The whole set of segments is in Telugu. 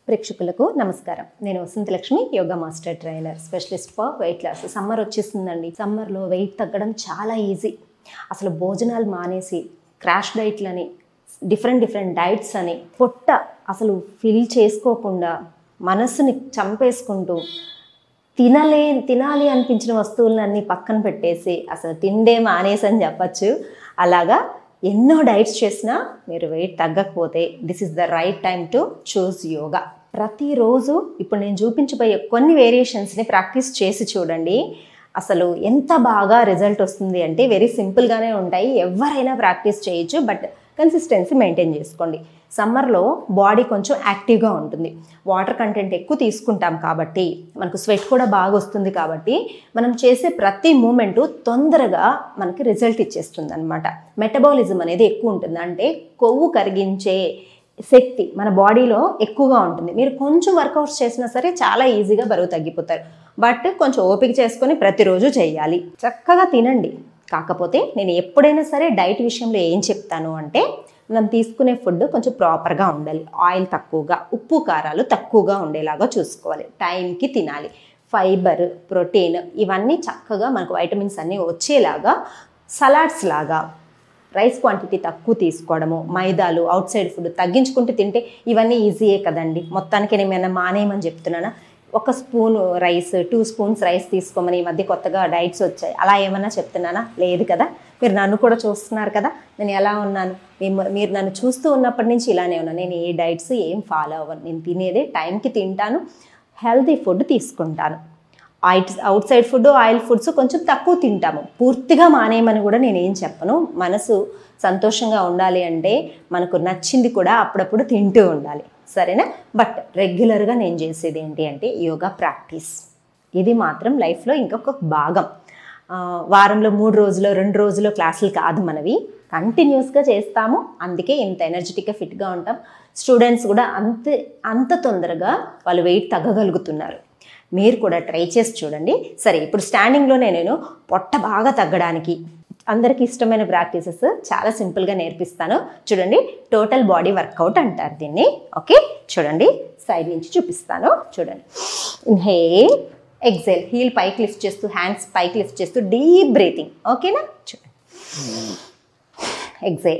ప్రేక్షకులకు నమస్కారం నేను Vasanthalakshmi yoga master trainer specialist for weight loss summer వచ్చేస్తుందండి సమ్మర్లో వెయిట్ తగ్గడం చాలా ఈజీ అసలు భోజనాలు మానేసి క్రాష్ డైట్లని డిఫరెంట్ డిఫరెంట్ డైట్స్ అని పొట్ట అసలు ఫిల్ చేసుకోకుండా మనస్సుని చంపేసుకుంటూ తినలే తినాలి అనిపించిన వస్తువులన్నీ పక్కన పెట్టేసి అసలు తిండే మానేసి అని చెప్పచ్చు అలాగా ఎన్నో డైట్స్ చేసినా మీరు వెయిట్ తగ్గకపోతే this is the right time to choose yoga ప్రతిరోజు ఇప్పుడు నేను చూపించబోయే కొన్ని వేరియేషన్స్ని ప్రాక్టీస్ చేసి చూడండి అసలు ఎంత బాగా రిజల్ట్ వస్తుంది అంటే వెరీ సింపుల్గానే ఉంటాయి ఎవరైనా ప్రాక్టీస్ చేయొచ్చు బట్ కన్సిస్టెన్సీ మెయింటైన్ చేసుకోండి సమ్మర్లో బాడీ కొంచెం యాక్టివ్గా ఉంటుంది వాటర్ కంటెంట్ ఎక్కువ తీసుకుంటాం కాబట్టి మనకు స్వెట్ కూడా బాగా వస్తుంది కాబట్టి మనం చేసే ప్రతి మూమెంటు తొందరగా మనకి రిజల్ట్ ఇచ్చేస్తుంది అనమాట మెటబాలిజం అనేది ఎక్కువ ఉంటుంది అంటే కొవ్వు కరిగించే శక్తి మన బాడీలో ఎక్కువగా ఉంటుంది మీరు కొంచెం వర్కౌట్స్ చేసినా సరే చాలా ఈజీగా బరువు తగ్గిపోతారు బట్ కొంచెం ఓపిక చేసుకొని ప్రతిరోజు చేయాలి చక్కగా తినండి కాకపోతే నేను ఎప్పుడైనా సరే డైట్ విషయంలో ఏం చెప్తాను అంటే మనం తీసుకునే ఫుడ్ కొంచెం ప్రాపర్గా ఉండాలి ఆయిల్ తక్కువగా ఉప్పు కారాలు తక్కువగా ఉండేలాగా చూసుకోవాలి టైంకి తినాలి ఫైబర్ ప్రోటీన్ ఇవన్నీ చక్కగా మనకు వైటమిన్స్ అన్నీ వచ్చేలాగా సలాడ్స్ లాగా రైస్ క్వాంటిటీ తక్కువ తీసుకోవడము మైదాలు అవుట్ సైడ్ ఫుడ్ తగ్గించుకుంటూ తింటే ఇవన్నీ ఈజీయే కదండి మొత్తానికి నేను ఏమైనా మానేయమని చెప్తున్నానా ఒక spoon rice two spoons rice తీసుకోమని ఈ మధ్య కొత్తగా డైట్స్ వచ్చాయి అలా ఏమన్నా చెప్తున్నానా లేదు కదా మీరు నన్ను కూడా చూస్తున్నారు కదా నేను ఎలా ఉన్నాను మేము- మీరు నన్ను చూస్తూ ఉన్నప్పటి నుంచి ఇలానే ఉన్నాను నేను ఏ డైట్స్ ఏం ఫాలో అవ్వను నేను తినేదే టైంకి తింటాను హెల్తీ ఫుడ్ తీసుకుంటాను ఆయిట్ outside food oil foods కొంచెం తక్కువ తింటాము పూర్తిగా మానేయమని కూడా నేను ఏం చెప్పను మనసు సంతోషంగా ఉండాలి అంటే మనకు నచ్చింది కూడా అప్పుడప్పుడు తింటూ ఉండాలి సరేనా బట్ రెగ్యులర్గా నేను చేసేది ఏంటి అంటే యోగా ప్రాక్టీస్ ఇది మాత్రం లైఫ్లో ఇంకొక భాగం ఆ, వారంలో మూడు రోజులు రెండు రోజులు క్లాసులు కాదు మనవి కంటిన్యూస్గా చేస్తాము అందుకే ఇంత ఎనర్జెటిక్గా ఫిట్గా ఉంటాం స్టూడెంట్స్ కూడా అంత అంత తొందరగా వాళ్ళు వెయిట్ తగ్గగలుగుతున్నారు మీరు కూడా ట్రై చేసి చూడండి సరే ఇప్పుడు స్టాండింగ్లోనే నేను పొట్ట బాగా తగ్గడానికి అందరికి ఇష్టమైన ప్రాక్టీసెస్ చాలా సింపుల్గా నేర్పిస్తాను చూడండి టోటల్ బాడీ వర్కౌట్ అంటారు దీన్ని ఓకే చూడండి సైడ్ నుంచి చూపిస్తాను చూడండి ఇన్హే ఎగ్జైల్ హీల్ పైకి లిఫ్ట్ చేస్తూ హ్యాండ్స్ పైకి లిఫ్ట్ చేస్తూ డీప్ బ్రీతింగ్ ఓకేనా చూడండి ఎగ్జైల్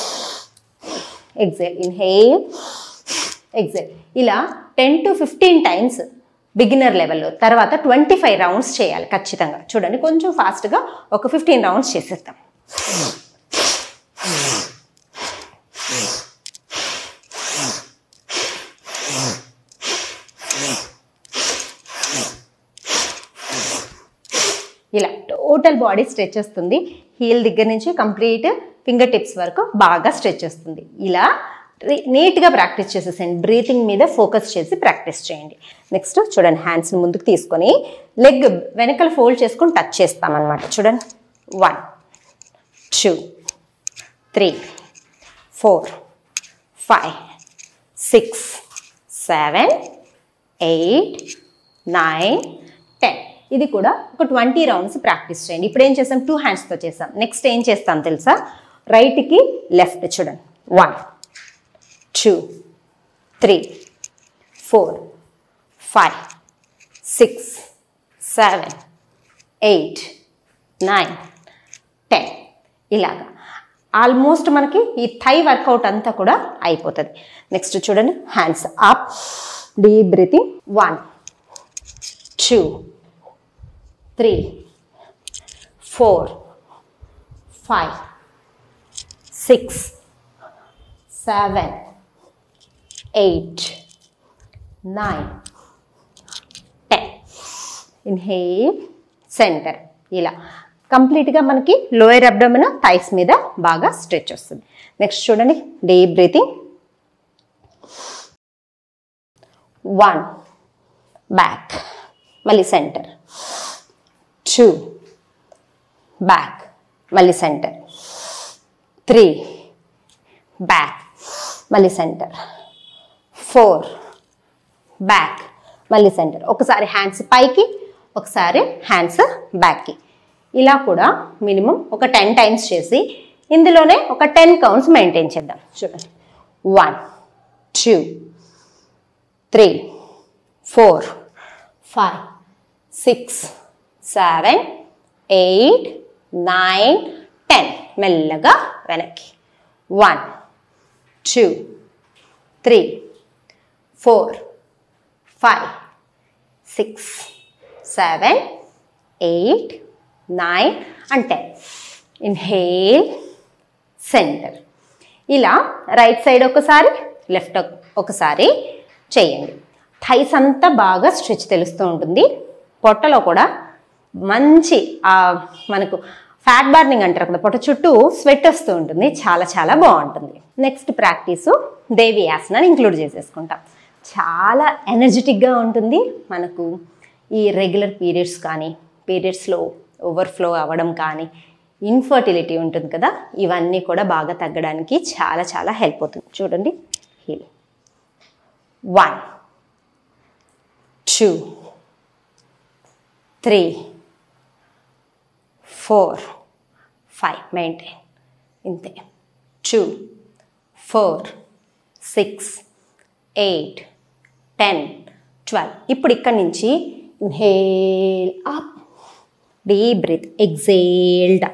ఎగ్జైల్ ఇన్హేల్ ఎగ్జైల్ ఇలా ten to fifteen times beginner లెవెల్లో తర్వాత ట్వంటీ ఫైవ్ రౌండ్స్ చేయాలి ఖచ్చితంగా చూడండి కొంచెం ఫాస్ట్గా ఒక ఫిఫ్టీన్ రౌండ్స్ చేసేద్దాం ఇలా టోటల్ బాడీ స్ట్రెచ్ వస్తుంది హీల్ దగ్గర నుంచి కంప్లీట్ ఫింగర్ టిప్స్ వరకు బాగా స్ట్రెచ్ వస్తుంది ఇలా రి- నీట్గా ప్రాక్టీస్ చేసేసేయండి బ్రీతింగ్ మీద ఫోకస్ చేసి ప్రాక్టీస్ చేయండి నెక్స్ట్ చూడండి హ్యాండ్స్ని ముందుకు తీసుకొని లెగ్ వెనకాల ఫోల్డ్ చేసుకొని టచ్ చేస్తామన్నమాట చూడండి one two three four five six seven eight nine ten ఇది కూడా ఒక ట్వంటీ రౌండ్స్ ప్రాక్టీస్ చేయండి ఇప్పుడు ఏం చేస్తాం టూ హ్యాండ్స్తో చేస్తాం నెక్స్ట్ ఏం చేస్తాం తెలుసా రైట్కి లెఫ్ట్ చూడండి one two three four five six seven eight nine ten ఇలాగా ఆల్మోస్ట్ మనకి ఈ థై వర్కౌట్ అంతా కూడా అయిపోతుంది నెక్స్ట్ చూడండి hands up deep breathing one two three four five six seven eight nine ten inhale centre ఇలా కంప్లీట్గా మనకి లోయర్ అబ్డోమిన్ థైస్ మీద బాగా స్ట్రెచ్ వస్తుంది నెక్స్ట్ చూడండి డీప్ బ్రీతింగ్ వన్ బ్యాక్ మళ్ళీ సెంటర్ టూ బ్యాక్ మళ్ళీ సెంటర్ త్రీ బ్యాక్ మళ్ళీ సెంటర్ ఫోర్ బ్యాక్ మళ్ళీ సెంటర్ ఒకసారి హ్యాండ్స్ పైకి ఒకసారి హ్యాండ్స్ బ్యాక్కి ఇలా కూడా మినిమం ఒక టెన్ టైమ్స్ చేసి ఇందులోనే ఒక టెన్ కౌంట్స్ మెయింటైన్ చేద్దాం చూడండి one two three four five six seven eight nine ten మెల్లగా వెనక్కి one two three four five six seven eight nine and ten inhale centre ఇలా రైట్ సైడ్ ఒకసారి లెఫ్ట్ ఒకసారి చేయండి థైస్ అంతా బాగా స్ట్రెచ్ తెలుస్తూ ఉంటుంది పొట్టలో కూడా మంచి ఆ, మనకు ఫ్యాట్ బర్నింగ్ అంటారు కదా పొట్ట చుట్టూ స్వెట్ వస్తూ ఉంటుంది చాలా చాలా బాగుంటుంది నెక్స్ట్ ప్రాక్టీసు దేవి ఆసనాన్ని ఇంక్లూడ్ చేసేసుకుంటాం చాలా ఎనర్జెటిక్గా ఉంటుంది మనకు ఈ రెగ్యులర్ పీరియడ్స్ కానీ పీరియడ్స్లో ఓవర్ఫ్లో అవ్వడం కానీ ఇన్ఫర్టిలిటీ ఉంటుంది కదా ఇవన్నీ కూడా బాగా తగ్గడానికి చాలా చాలా హెల్ప్ అవుతుంది చూడండి heel one two three four five maintain ఇంతే two four six eight ten twelve ఇప్పుడు ఇక్కడి నుంచి inhale up deep breath exhaled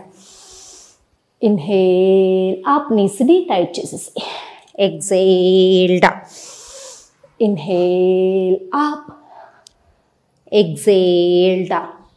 inhale up నీస్ని టైట్ చేసేసి exhaled inhale up exhaled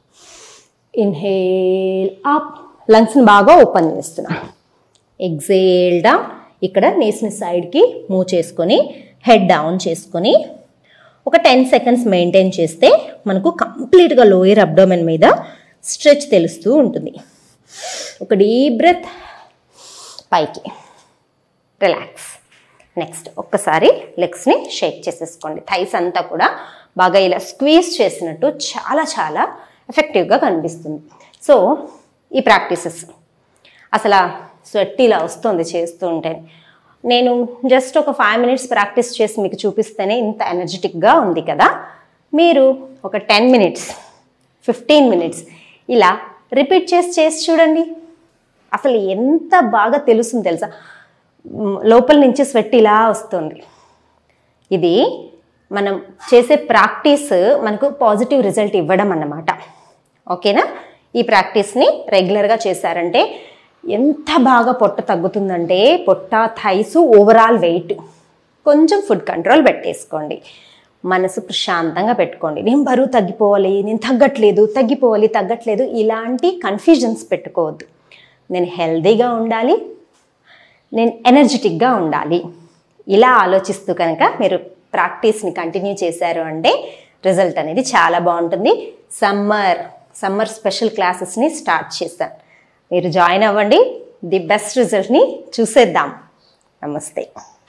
inhale up లంగ్స్ని బాగా ఓపెన్ చేస్తున్నా ఎగ్జేల్డ్ ఇక్కడ నీస్ని సైడ్కి మూవ్ చేసుకొని హెడ్ డౌన్ చేసుకొని ఒక టెన్ సెకండ్స్ మెయింటైన్ చేస్తే మనకు కంప్లీట్గా లోయర్ అబ్డోమెన్ మీద స్ట్రెచ్ తెలుస్తూ ఉంటుంది ఒక డీప్ బ్రెత్ పైకి రిలాక్స్ నెక్స్ట్ ఒక్కసారి లెగ్స్ని షేక్ చేసేసుకోండి థైస్ అంతా కూడా బాగా ఇలా స్క్వీజ్ చేసినట్టు చాలా చాలా ఎఫెక్టివ్గా కనిపిస్తుంది సో ఈ ప్రాక్టీసెస్ అసలు స్వెట్ ఇలా వస్తుంది చేస్తూ ఉంటే నేను జస్ట్ ఒక ఫైవ్ మినిట్స్ ప్రాక్టీస్ చేసి మీకు చూపిస్తేనే ఇంత ఎనర్జెటిక్గా ఉంది కదా మీరు ఒక టెన్ మినిట్స్ ఫిఫ్టీన్ మినిట్స్ ఇలా రిపీట్ చేసి చేసి చూడండి అసలు ఎంత బాగా తెలుస్తుంది తెలుసా మ్, లోపల నుంచి స్వెట్ ఇలా వస్తుంది ఇది మనం చేసే ప్రాక్టీస్ మనకు పాజిటివ్ రిజల్ట్ ఇవ్వడం అన్నమాట ఓకేనా ఈ ప్రాక్టీస్ని రెగ్యులర్గా చేశారంటే ఎంత బాగా పొట్ట తగ్గుతుందంటే పొట్ట థైస్ ఓవరాల్ వెయిట్ కొంచెం ఫుడ్ కంట్రోల్ పెట్టేసుకోండి మనసు ప్రశాంతంగా పెట్టుకోండి నేను బరువు తగ్గిపోవాలి నేను తగ్గట్లేదు తగ్గిపోవాలి తగ్గట్లేదు ఇలాంటి కన్ఫ్యూజన్స్ పెట్టుకోవద్దు నేను హెల్దీగా ఉండాలి నేను ఎనర్జెటిక్గా ఉండాలి ఇలా ఆలోచిస్తూ కనుక మీరు ప్రాక్టీస్ని కంటిన్యూ చేశారు అంటే రిజల్ట్ అనేది చాలా బాగుంటుంది సమ్మర్ సమ్మర్ స్పెషల్ క్లాసెస్ని స్టార్ట్ చేశాను మీరు జాయిన్ అవ్వండి ది బెస్ట్ రిజల్ట్ని చూసేద్దాం నమస్తే